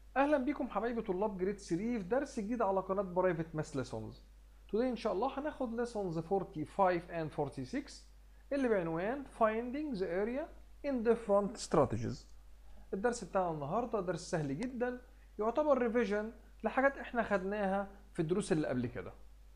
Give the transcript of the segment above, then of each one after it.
اهلا بيكم حبايبي طلاب جريد 3 في درس جديد على قناه برايفت ماس ليسونز today ان شاء الله هناخد lessons 45 and 46 اللي بعنوان finding the area in different strategies الدرس بتاعنا النهارده درس سهل جدا يعتبر ريفيجن لحاجات احنا خدناها في الدروس اللي قبل كده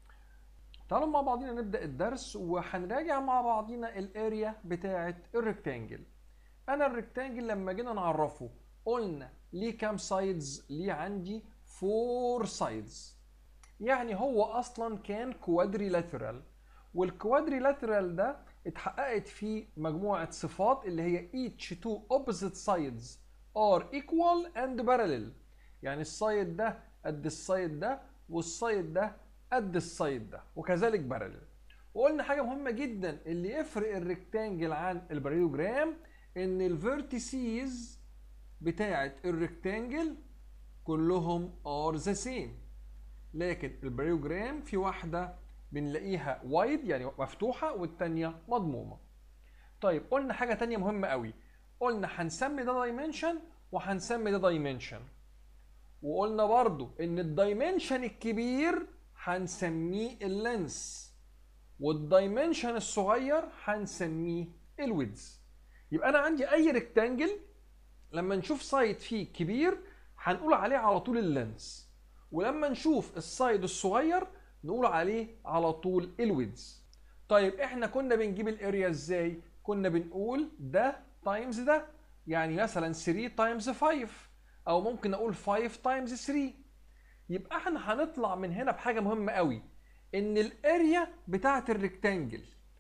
تعالوا مع بعضينا نبدا الدرس وهنراجع مع بعضينا الاريا بتاعه الريكتانجل انا الريكتانجل لما جينا نعرفه قلنا ليه كام سايدز ليه عندي فور سايدز يعني هو اصلا كان كوادريلاترال والكوادريلاترال ده اتحققت فيه مجموعه صفات اللي هي each two opposite sides are equal and parallel يعني السايد ده قد السايد ده والسايد ده قد السايد ده وكذلك بارلل وقلنا حاجه مهمه جدا اللي يفرق الريكتانجل عن الباريوجرام ان الفيرتيسيز بتاعه الريكتانجل كلهم ار ذا سيم لكن الباريوجرام في واحده بنلاقيها وايد يعني مفتوحه والتانيه مضمومه طيب قلنا حاجه تانية مهمه قوي قلنا هنسمي ده دايمنشن وهنسمي ده دايمنشن وقلنا برضو ان الدايمنشن الكبير هنسميه اللينس والدايمنشن الصغير هنسميه الويدز يبقى انا عندي اي ريكتانجل لما نشوف سايد فيه كبير هنقول عليه على طول اللينس ولما نشوف السايد الصغير نقول عليه على طول الويدز طيب احنا كنا بنجيب الاريا ازاي كنا بنقول ده تايمز ده يعني مثلا 3 تايمز 5 او ممكن اقول 5 تايمز 3 يبقى احنا هنطلع من هنا بحاجه مهمه قوي ان الاريا بتاعه الريكتانجل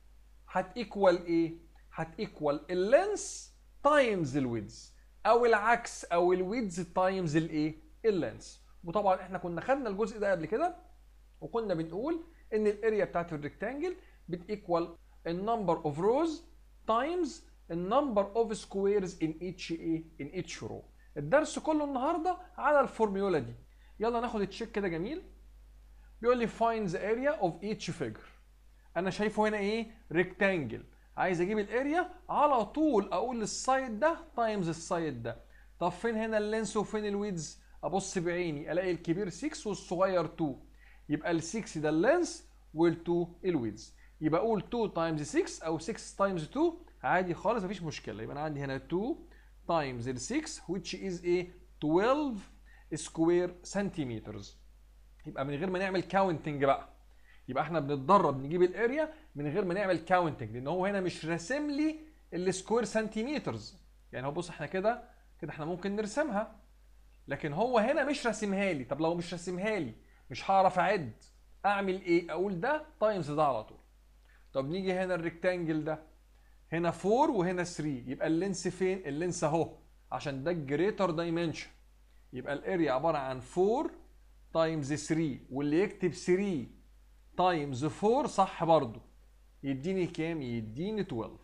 هتيكوال ايه هتيكوال اللينس تايمز الويدز او العكس او الويدز تايمز الايه اللينس وطبعا احنا كنا خدنا الجزء ده قبل كده وكنا بنقول ان الاريا بتاعه الريكتانجل بتيكوال النمبر اوف روز تايمز النمبر اوف سكويرز ان اتش ايه ان اتش رو الدرس كله النهارده على الفورميولا دي يلا ناخد تشيك كده جميل بيقول لي find the area of each figure انا شايفه هنا ايه ريكتانجل عايز اجيب الاريا على طول اقول السايد ده تايمز السايد ده طب فين هنا اللينس وفين الويدز ابص بعيني الاقي الكبير 6 والصغير 2 يبقى ال 6 ده اللينس وال2 الويدز يبقى اقول 2 تايمز 6 او 6 تايمز 2 عادي خالص مفيش مشكله يبقى انا عندي هنا 2 تايمز ال 6 which is ايه 12 سكوير سنتيمترز يبقى من غير ما نعمل كاونتنج بقى يبقى احنا بنتدرب نجيب الاريا من غير ما نعمل كاونتنج لان هو هنا مش راسم لي السكوير سنتيمترز يعني هو بص احنا كده كده احنا ممكن نرسمها لكن هو هنا مش راسمها لي طب لو مش راسمها لي مش هعرف اعد اعمل ايه اقول ده تايمز ده على طول طب نيجي هنا الريكتانجل ده هنا 4 وهنا 3 يبقى اللينس فين اللينس اهو عشان ده الجريتر دايمنشن يبقى الاريا عباره عن 4 تايمز 3 واللي يكتب 3 تايمز 4 صح برضو يديني كام يديني 12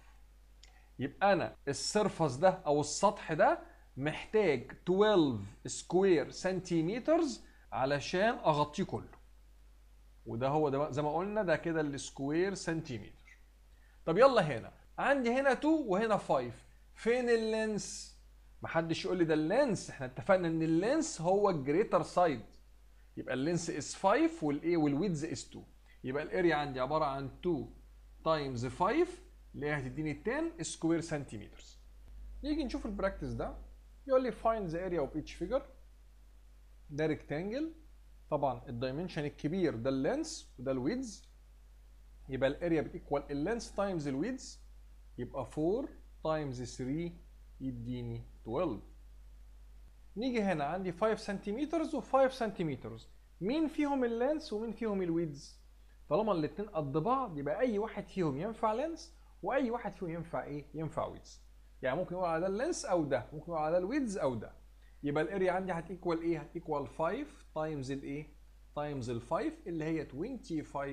يبقى انا السيرفس ده او السطح ده محتاج 12 سكوير سنتيمترز علشان اغطيه كله وده هو ده زي ما قلنا ده كده السكوير سنتيمتر طب يلا هنا عندي هنا 2 وهنا 5 فين اللينس محدش يقول لي ده اللينس احنا اتفقنا ان اللينس هو الجريتر سايد يبقى اللينس اس 5 والايه والويدز اس 2 يبقى الاريا عندي عباره عن 2 تايمز 5 اللي هي هتديني 10 سكوير سنتيمترز نيجي نشوف البراكتس ده يقول لي find the area of each figure ده ريكتانجل طبعا الدايمنشن الكبير ده اللينس وده الويدز يبقى الاريا بتيكوال اللينس تايمز الويدز يبقى 4 تايمز 3 يديني 12 نيجي هنا عندي 5 سنتيمتر و5 سنتيمتر مين فيهم اللينس ومين فيهم الويدز طالما الاثنين قد بعض يبقى اي واحد فيهم ينفع لينس واي واحد فيهم ينفع ايه ينفع ويدز يعني ممكن نقول على ده اللينس او ده ممكن نقول على ده الويدز او ده يبقى الاريا عندي هتيكوال ايه هتيكوال 5 تايمز الايه تايمز ال 5 اللي هي 25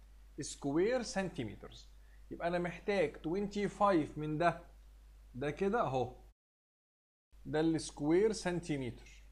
سكوير سنتيمترز يبقى انا محتاج 25 من ده ده كده اهو ده السكوير سنتيمتر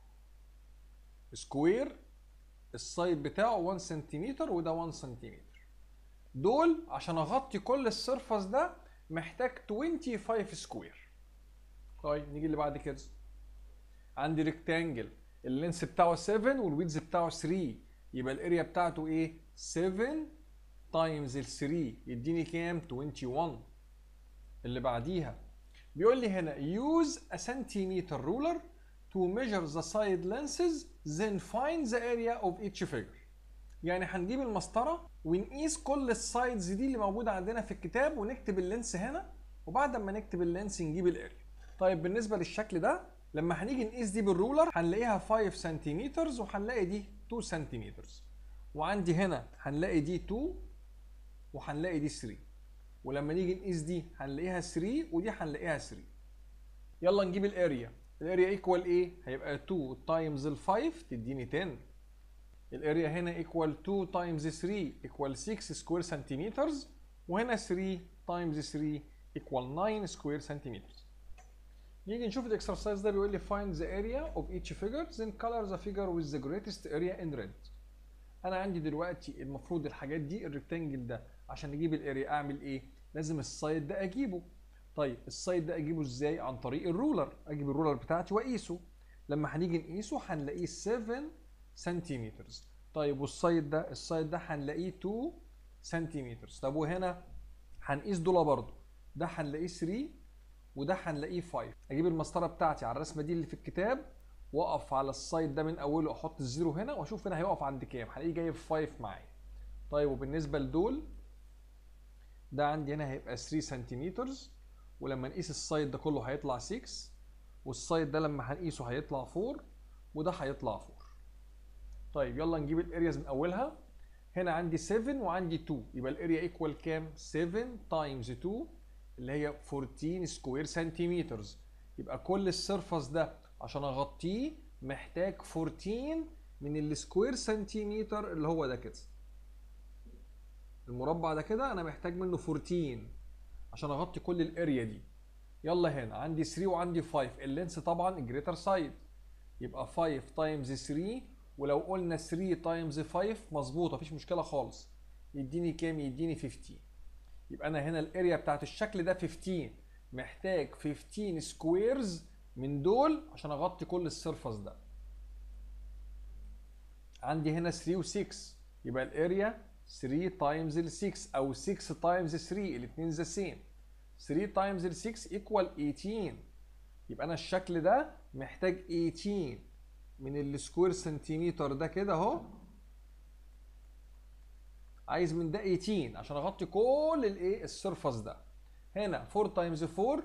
سكوير السايد بتاعه 1 سنتيمتر وده 1 سنتيمتر دول عشان اغطي كل السيرفس ده محتاج 25 سكوير طيب نيجي اللي بعد كده عندي ريكتانجل اللينس بتاعه 7 والويدز بتاعه 3 يبقى الاريا بتاعته ايه 7 تايمز ال 3 يديني كام 21 اللي بعديها بيقول لي هنا use a centimeter ruler to measure the side lenses then find the area of each figure يعني هنجيب المسطرة ونقيس كل السايدز دي اللي موجودة عندنا في الكتاب ونكتب اللينس هنا وبعد ما نكتب اللينس نجيب الاريا طيب بالنسبة للشكل ده لما هنيجي نقيس دي بالرولر هنلاقيها 5 سنتيمتر وهنلاقي دي 2 سنتيمتر وعندي هنا هنلاقي دي 2 وهنلاقي دي 3 ولما نيجي نقيس دي هنلاقيها 3 ودي هنلاقيها 3 يلا نجيب الاريا الاريا ايكوال ايه هيبقى 2 تايمز ال 5 تديني 10 الاريا هنا ايكوال 2 تايمز 3 ايكوال 6 سكوير سنتيمتر وهنا 3 تايمز 3 ايكوال 9 سكوير سنتيمتر نيجي نشوف الاكسرسايز ده بيقول لي find the area of each figure then color the figure with the greatest area in red انا عندي دلوقتي المفروض الحاجات دي الريكتانجل ده عشان نجيب الاريا اعمل ايه لازم السايد ده اجيبه طيب السايد ده اجيبه ازاي عن طريق الرولر اجيب الرولر بتاعتي واقيسه لما هنيجي نقيسه هنلاقيه 7 سنتيمتر طيب والسايد ده السايد ده هنلاقيه 2 سنتيمتر طب وهنا هنقيس دول برضه ده هنلاقيه 3 وده هنلاقيه 5 اجيب المسطره بتاعتي على الرسمه دي اللي في الكتاب واقف على السايد ده من اوله احط الزيرو هنا واشوف هنا هيقف عند كام هلاقيه جايب 5 معايا طيب وبالنسبه لدول ده عندي هنا هيبقى 3 سنتيمتر ولما نقيس السايد ده كله هيطلع 6 والسايد ده لما هنقيسه هيطلع 4 وده هيطلع 4 طيب يلا نجيب الارياز من اولها هنا عندي 7 وعندي 2 يبقى الاريا ايكوال كام 7 تايمز 2 اللي هي 14 سكوير سنتيمتر يبقى كل السيرفس ده عشان اغطيه محتاج 14 من السكوير سنتيمتر اللي هو ده كده المربع ده كده انا محتاج منه 14 عشان اغطي كل الاريا دي يلا هنا عندي 3 وعندي 5 اللينس طبعا الجريتر سايد يبقى 5 تايمز 3 ولو قلنا 3 تايمز 5 مظبوطه مفيش مشكله خالص يديني كام يديني 15 يبقى انا هنا الاريا بتاعت الشكل ده 15 محتاج 15 سكويرز من دول عشان اغطي كل السيرفس ده عندي هنا 3 و6 يبقى الاريا 3 تايمز ال 6 او 6 تايمز 3 الاثنين ذا سيم 3 تايمز ال 6 ايكوال 18 يبقى انا الشكل ده محتاج 18 من السكوير سنتيمتر ده كده اهو عايز من ده 18 عشان اغطي كل الايه السيرفس ده هنا 4 تايمز 4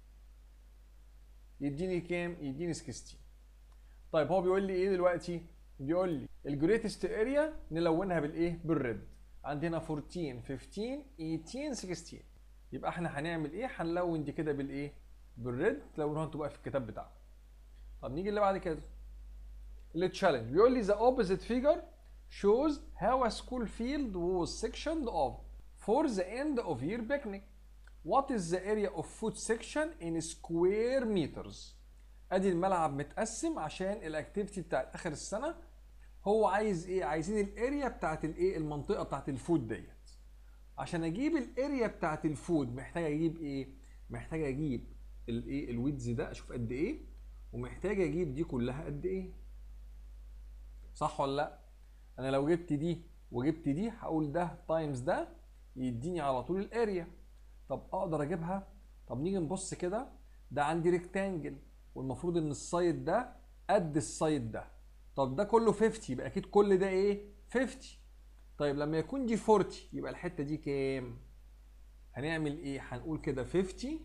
يديني كام يديني 16 طيب هو بيقول لي ايه دلوقتي بيقول لي الجريتست اريا نلونها بالايه بالريد عندي هنا 14 15 18 16 يبقى احنا هنعمل ايه هنلون دي كده بالايه بالريد تلونوها انتوا بقى في الكتاب بتاعكم طب نيجي اللي بعد كده التشالنج بيقول لي the opposite figure shows how a school field was sectioned off for the end of year picnic. What is the area of food section in square meters? ادي الملعب متقسم عشان الاكتيفيتي بتاعت اخر السنه هو عايز ايه عايزين الاريا بتاعت الايه المنطقه بتاعت الفود ديت عشان اجيب الاريا بتاعت الفود محتاج اجيب ايه محتاج اجيب الايه الويدز ده اشوف قد ايه ومحتاج اجيب دي كلها قد ايه صح ولا لا انا لو جبت دي وجبت دي هقول ده تايمز ده يديني على طول الاريا طب اقدر اجيبها طب نيجي نبص كده ده عندي ريكتانجل والمفروض ان السايد ده قد السايد ده طب ده كله 50 يبقى اكيد كل ده ايه 50 طيب لما يكون دي 40 يبقى الحته دي كام هنعمل ايه هنقول كده 50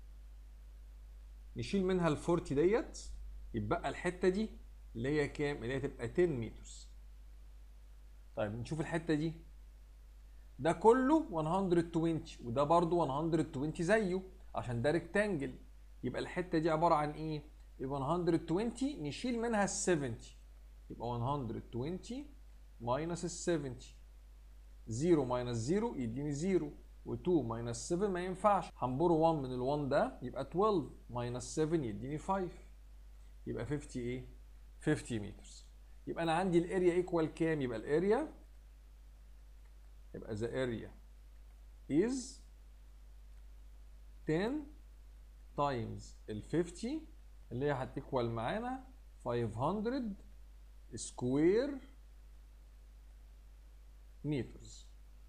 نشيل منها ال 40 ديت يتبقى الحته دي اللي هي كام اللي هي تبقى 10 متر طيب نشوف الحته دي ده كله 120 وده برضو 120 زيه عشان ده ريكتانجل يبقى الحته دي عباره عن ايه يبقى 120 نشيل منها ال 70 يبقى 120 ماينس ال 70 0 ماينس 0 يديني 0 و2 ماينس 7 ما ينفعش هنبرو 1 من ال 1 ده يبقى 12 ماينس 7 يديني 5 يبقى 50 ايه 50 متر يبقى انا عندي الاريا ايكوال كام يبقى الاريا يبقى the area is 10 times ال 50 اللي هي هتيكوال معانا 500 square meters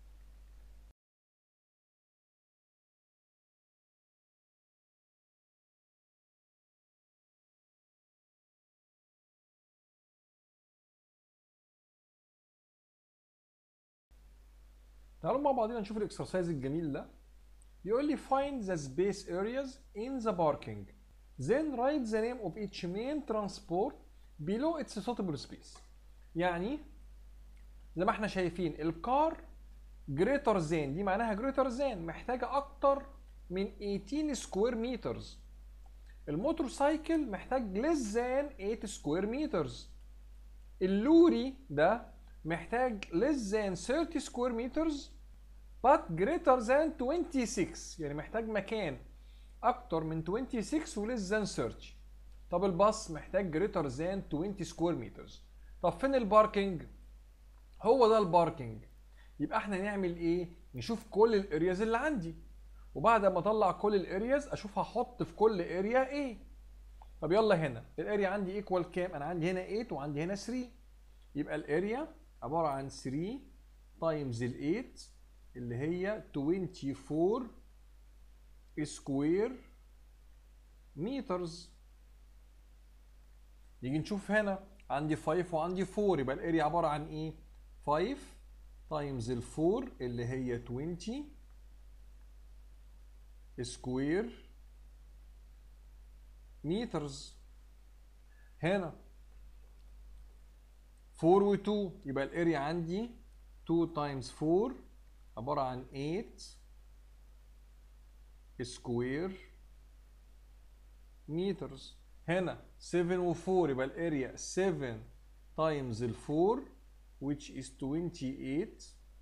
تعالوا مع بعضنا نشوف الاكسرسايز الجميل ده يقول لي find the space areas in the parking then write the name of each main transport below its suitable space يعني زي ما احنا شايفين الكار greater than دي معناها greater than محتاجة أكتر من 18 سكوير مترز الموتور سايكل محتاج less than 8 سكوير مترز اللوري ده محتاج less than 30 سكوير مترز but greater than 26 يعني محتاج مكان اكتر من 26 و less than 30 طب الباص محتاج greater than 20 سكوير مترز طب فين الباركينج هو ده الباركينج يبقى احنا نعمل ايه نشوف كل الارياز اللي عندي وبعد ما اطلع كل الارياز اشوف هحط في كل اريا ايه طب يلا هنا الاريا عندي ايكوال كام انا عندي هنا 8 وعندي هنا 3 يبقى الاريا عباره عن 3 تايمز ال 8 اللي هي 24 سكوير مترز نيجي نشوف هنا عندي 5 وعندي 4 يبقى الاريا عباره عن ايه 5 تايمز ال 4 اللي هي 20 سكوير مترز هنا 4 و 2 يبقى الاريا عندي 2 تايمز 4 عبارة عن 8 سكوير مترز هنا 7 و 4 يبقى الاريا 7 تايمز ال 4 which is 28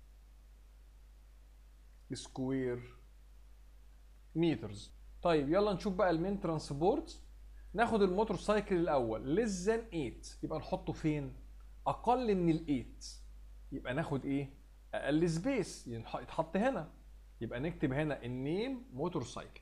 سكوير مترز طيب يلا نشوف بقى المين ترانسبورت ناخد الموتور سايكل الاول less than 8 يبقى نحطه فين اقل من ال 8 يبقى ناخد ايه اقل سبيس يتحط هنا يبقى نكتب هنا النيم موتور سايكل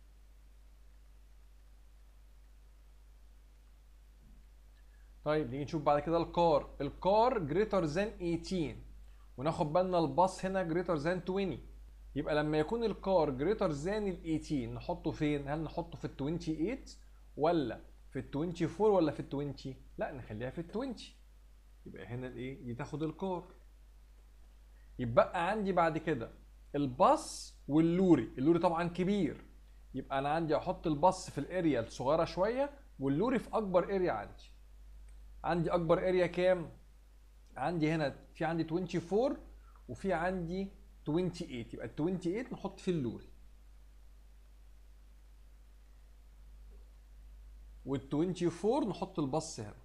طيب نيجي نشوف بعد كده الكار الكار جريتر ذان 18 وناخد بالنا الباص هنا جريتر ذان 20 يبقى لما يكون الكار جريتر ذان ال 18 نحطه فين هل نحطه في ال 28 ولا في ال 24 ولا في ال 20 لا نخليها في ال 20 يبقى هنا الايه دي تاخد الكار يبقى عندي بعد كده الباص واللوري اللوري طبعا كبير يبقى انا عندي احط الباص في الاريا الصغيره شويه واللوري في اكبر اريا عندي عندي اكبر اريا كام عندي هنا في عندي 24 وفي عندي 28 يبقى ال 28 نحط فيه اللوري وال 24 نحط الباص هنا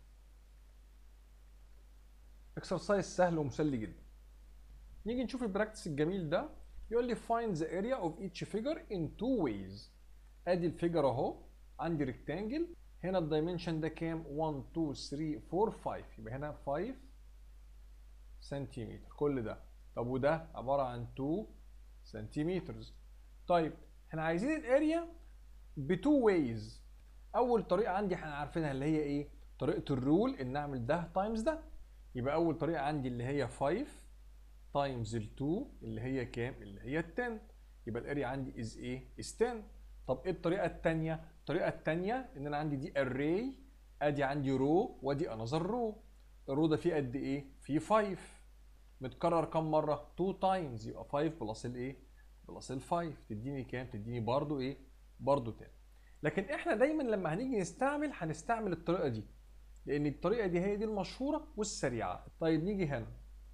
اكسرسايز سهل ومسلي جدا نيجي نشوف البراكتس الجميل ده يقول لي find the area of each figure in two ways ادي الفيجر اهو عندي ريكتانجل هنا الدايمنشن ده كام 1 2 3 4 5 يبقى هنا 5 سنتيمتر كل ده طب وده عباره عن 2 سنتيمتر طيب احنا عايزين الاريا بتو ويز اول طريقه عندي احنا عارفينها اللي هي ايه طريقه الرول ان اعمل ده تايمز ده يبقى اول طريقه عندي اللي هي 5 تايمز ال 2 اللي هي كام اللي هي 10 يبقى الاريا عندي از ايه از 10 طب ايه الطريقه الثانيه الطريقه الثانيه ان انا عندي دي اري ادي عندي رو وادي انذر رو الرو ده فيه قد ايه فيه 5 متكرر كم مره 2 تايمز يبقى 5 بلس الايه بلس ال 5 تديني كام تديني برضو ايه برضو 10 لكن احنا دايما لما هنيجي نستعمل هنستعمل الطريقه دي لان الطريقه دي هي دي المشهوره والسريعه طيب نيجي هنا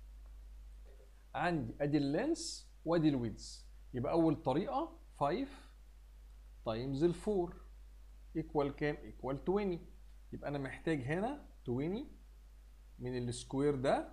عندي ادي اللينس وادي الويدز يبقى اول طريقه 5 تايمز ال 4 ايكوال كام ايكوال 20 يبقى انا محتاج هنا 20 من السكوير ده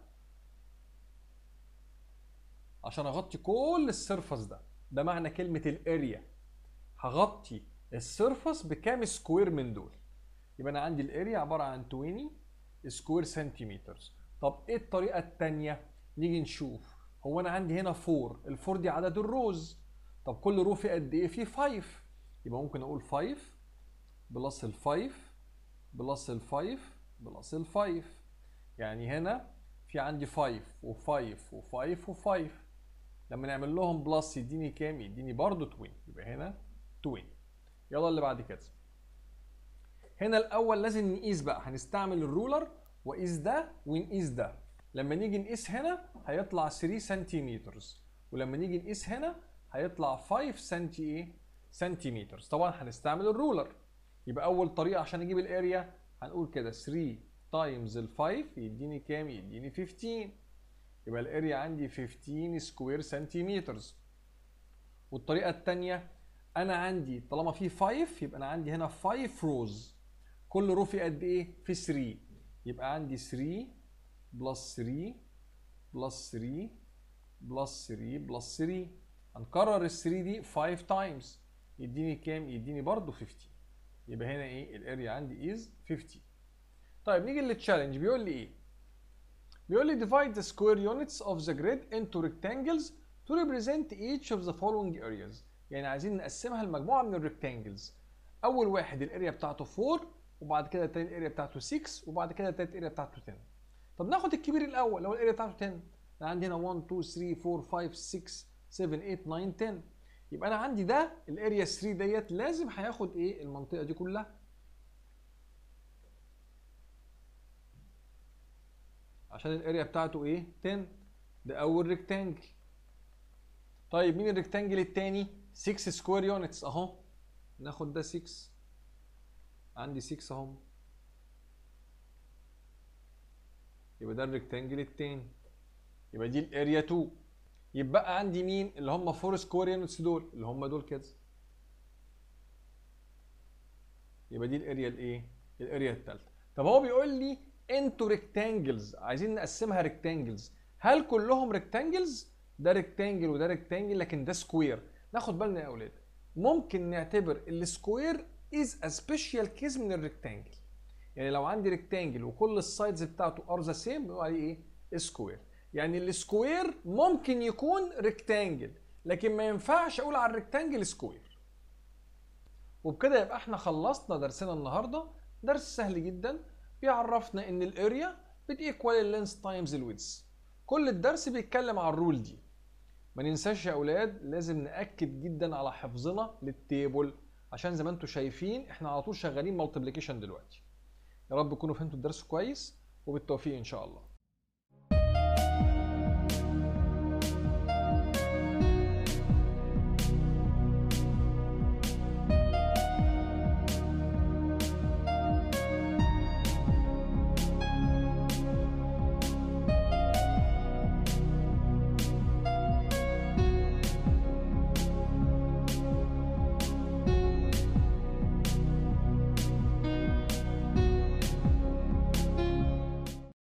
عشان اغطي كل السيرفس ده ده معنى كلمه الاريا هغطي السيرفس بكام سكوير من دول يبقى انا عندي الاريا عباره عن 20 سكوير سنتيمتر طب ايه الطريقه الثانيه نيجي نشوف هو انا عندي هنا 4 ال4 دي عدد الروز طب كل رو فيه قد ايه فيه 5 يبقى ممكن اقول 5 بلس ال 5 بلس ال 5 بلس ال 5 يعني هنا في عندي 5 و5 و5 و5 لما نعمل لهم بلس يديني كام يديني برضو 20 يبقى هنا 20 يلا اللي بعد كده هنا الاول لازم نقيس بقى هنستعمل الرولر وقيس ده ونقيس ده لما نيجي نقيس هنا هيطلع 3 سنتيمتر ولما نيجي نقيس هنا هيطلع 5 سنتي ايه سنتيمتر طبعا هنستعمل الرولر يبقى اول طريقه عشان اجيب الاريا هنقول كده 3 تايمز ال 5 يديني كام يديني 15 يبقى الاريا عندي 15 سكوير سنتيمتر والطريقه الثانيه انا عندي طالما في 5 يبقى انا عندي هنا 5 روز كل رو في قد ايه في 3 يبقى عندي 3 بلس 3 بلس 3 بلس 3 بلس 3 هنكرر ال 3 دي 5 تايمز يديني كام يديني برضو 15 يبقى هنا ايه الاريا عندي از 50 طيب نيجي للتشالنج بيقول لي ايه بيقول لي divide the square units of the grid into rectangles to represent each of the following areas يعني عايزين نقسمها لمجموعه من الريكتانجلز اول واحد الاريا بتاعته 4 وبعد كده التاني الاريا بتاعته 6 وبعد كده التالت الاريا بتاعته 10 طب ناخد الكبير الاول لو الاريا بتاعته 10 انا عندي هنا 1 2 3 4 5 6 7 8 9 10 يبقى انا عندي ده الاريا 3 ديت لازم هياخد ايه المنطقه دي كلها عشان الاريا بتاعته ايه 10 ده اول ريكتانجل طيب مين الريكتانجل الثاني 6 سكوير يونتس اهو ناخد ده 6 عندي 6 اهو يبقى ده الريكتانجل الثاني يبقى دي الاريا 2 يبقى عندي مين اللي هم 4 سكوير يونتس دول اللي هم دول كده يبقى دي الاريا الايه الاريا الثالثه طب هو بيقول لي انتوا ريكتانجلز عايزين نقسمها ريكتانجلز هل كلهم ريكتانجلز ده ريكتانجل وده ريكتانجل لكن ده سكوير ناخد بالنا يا اولاد ممكن نعتبر السكوير از ا سبيشال كيس من الريكتانجل يعني لو عندي ريكتانجل وكل السايدز بتاعته ار ذا سيم بنقول عليه ايه سكوير يعني السكوير ممكن يكون ريكتانجل لكن ما ينفعش اقول على الريكتانجل سكوير وبكده يبقى احنا خلصنا درسنا النهارده درس سهل جدا بيعرفنا ان الاريا بتيكوال اللينس تايمز الويدز كل الدرس بيتكلم على الرول دي ما ننساش يا اولاد لازم ناكد جدا على حفظنا للتيبل عشان زي ما انتم شايفين احنا على طول شغالين مالتيبليكيشن دلوقتي يا رب تكونوا فهمتوا الدرس كويس وبالتوفيق ان شاء الله